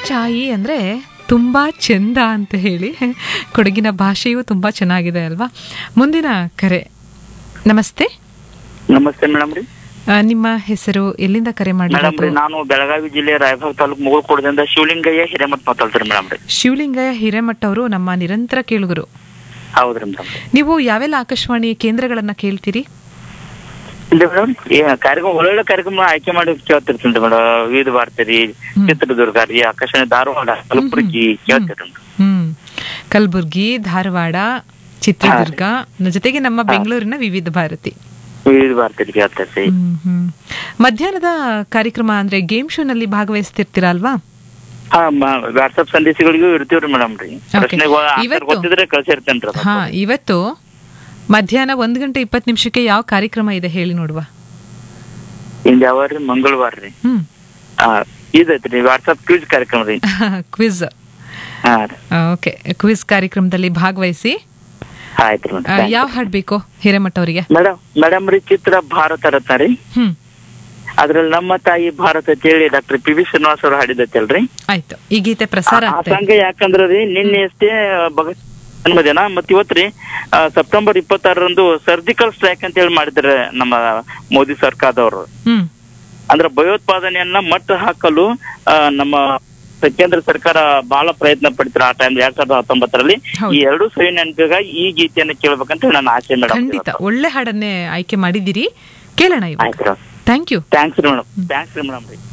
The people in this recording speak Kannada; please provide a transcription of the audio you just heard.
ಚಾಯಿ ಅಂದರೆ ತುಂಬ ಚೆಂದ ಅಂತ ಹೇಳಿ ಕೊಡಗಿನ ಭಾಷೆಯೂ ತುಂಬ ಚೆನ್ನಾಗಿದೆ ಅಲ್ವಾ ಮುಂದಿನ ಕರೆ ನಮಸ್ತೆ ನಮಸ್ತೆ ಮೇಡಮ್ ರೀ ಆ, ನಿಮ್ಮ ಹೆಸರು ಎಲ್ಲಿಂದ ಕರೆ ಮೇಡಮ್ ರೀ ಮಾಡಿರೋದು ನಾನು ಬೆಳಗಾವಿ ಜಿಲ್ಲೆ ರಾಯಭಾಗ ತಾಲೂಕು ಮುಗುಳ್ಕೋಟದಿಂದ ಶಿವಲಿಂಗಯ್ಯ ಹಿರೇಮಠ ಮಾತಾಡ್ತೀರಿ ಮೇಡಮ್ ರೀ ಶಿವಲಿಂಗಯ್ಯ ಹಿರೇಮಠ ಅವರು ನಮ್ಮ ನಿರಂತರ ಕೇಳುಗರು ಹೌದ್ರಿ ಮೇಡಮ್ ನೀವು ಯಾವೆಲ್ಲ ಆಕಾಶವಾಣಿ ಕೇಂದ್ರಗಳನ್ನ ಕೇಳ್ತೀರಿ ಇಲ್ಲ ಮೇಡಮ್ ಏ ಕಾರ್ಯಕ್ರಮ ಒಳ್ಳೊಳ್ಳೆ ಕಾರ್ಯಕ್ರಮ ಆಯ್ಕೆ ಮಾಡಿ ಕೇಳ್ತಿರ್ತೀನಿ ಮೇಡಮ್ ವಿವಿಧ ಭಾರತಿ ರೀ ಚಿತ್ರದುರ್ಗ ರೀ ಆಕಾಶವಾಣಿ ಧಾರವಾಡ ಕಲಬುರಗಿ ಕೇಳ್ತಿರ್ತೀನಿ ಹ್ಮ್ ಕಲಬುರ್ಗಿ ಧಾರವಾಡ ಚಿತ್ರದುರ್ಗ ನ- ಜೊತೆಗೆ ನಮ್ಮ ಬೆಂಗಳೂರಿನ ವಿವಿಧ ಭಾರತಿ ವಿವಿಧ ಭಾರತಿ ರೀ ಕೇಳ್ತಿರ್ತೀವಿ ಹ್ಮ್ ಹ್ಮ್ ಮಧ್ಯಾಹ್ನದ ಕಾರ್ಯಕ್ರಮ ಅಂದ್ರೆ ಗೇಮ್ ಶೋ ನಲ್ಲಿ ಭಾಗವಹಿಸ್ತಿರ್ತೀರಾ ಅಲ್ವಾ ಹಾ ವಾಟ್ಸಪ್ ಸಂದೇಶಗಳಿಗೂ ಇರ್ತೀವ್ರಿ ಮೇಡಮ್ ರೀ ಪ್ರಶ್ನೆಗಳು answer ಇವತ್ತು? ಗೊತ್ತಿದ್ರೆ ಕಳ್ಸಿರ್ತೇನೆ ರೀ ಹಾ ಇವತ್ತು ಮಧ್ಯಾಹ್ನ ಒಂದ್ ಗಂಟೆ ಇಪ್ಪತ್ತು ನಿಮಿಷಕ್ಕೆ ಯಾವ ಕಾರ್ಯಕ್ರಮ ಇದೆ ಹೇಳಿ ನೋಡುವ ಇಂದ ಯಾವ ರೀ ಮಂಗಳವಾರ ರೀ ಹ್ಮ್ ಹಾ ಇದೈತ್ರಿ ರೀ ವಾಟ್ಸಪ್ ಕ್ವಿಜ್ ಕಾರ್ಯಕ್ರಮ ರೀ ಕ್ವಿಜ್ ಹಾ ರೀ ಓಕೆ ಕ್ವಿಜ್ ಕಾರ್ಯಕ್ರಮದಲ್ಲಿ ಭಾಗವಹಿಸಿ ಆಯ್ತು ರೀ ಆ, ಯಾವ ಹಾಡ್ ಬೇಕು ಹಿರೇಮಠ ಅವರಿಗೆ ಮೇಡಮ್ ಮೇಡಮ್ ರೀ ಚಿತ್ರ ಭಾರತ ರತ್ನ ರೀ ಹ್ಮ್ ಅದ್ರಲ್ಲಿ ನಮ್ಮ ತಾಯಿ ಭಾರತ ಅಂತ ಹೇಳಿ ಡಾಕ್ಟರ್ ಪಿ ವಿ ಶ್ರೀನಿವಾಸ್ ಅವರು ಹಾಡಿದತ್ತಲ್ರಿ ಆಯ್ತು ಈ ಗೀತೆ ಪ್ರಸಾರ ಆ ಆಗ್ತಾ ಇದೆ. ಸಂಘ ಯಾಕಂದ್ರ ರೀ ನಿನ್ನೆ ಅಷ್ಟೇ ಭಗತ್ ಜನ್ಮದಿನ ಮತ್ ಇವತ್ರಿ ಆ, ಸೆಪ್ಟೆಂಬರ್ ಇಪ್ಪತ್ತಾರರಂದು ಸರ್ಜಿಕಲ್ ಸ್ಟ್ರೈಕ್ ಅಂತ ಹೇಳಿ ಮಾಡಿದ್ರೆ ನಮ್ಮ ಮೋದಿ ಸರ್ಕಾರದವರು ಹ್ಮ್ ಅಂದ್ರೆ ಭಯೋತ್ಪಾದನೆಯನ್ನ ಮಟ್ಟ ಹಾಕಲು ಆ, ನಮ್ಮ ಕೇಂದ್ರ ಸರ್ಕಾರ ಬಹಳ ಪ್ರಯತ್ನ ಪಡ್ತಾರೆ ಆ ಟೈಮ್ ಎರಡ್ ಸಾವಿರದ ಹತ್ತೊಂಬತ್ತರಲ್ಲಿ ಹೌದು. ಈ ಎರಡು ಸವಿ ನೆನಪಿಗಾಗಿ ಈ ಗೀತೆಯನ್ನ ಕೇಳ್ಬೇಕಂತ ಹೇಳಿ ನನ್ನ ಆಸೆ ಮೇಡಮ್ ಖಂಡಿತ ಒಳ್ಳೆ ಹಾಡನ್ನೇ ಆಯ್ಕೆ ಮಾಡಿದ್ದೀರಿ ಕೇಳೋಣ ಇವಾಗ ಆಯ್ತು ಥ್ಯಾಂಕ್ ಯು ಥ್ಯಾಂಕ್ಸ್ ರೀ ಮೇಡಮ್ ಥ್ಯಾಂಕ್ಸ್ ರೀ ಮೇಡಮ್ ರೀ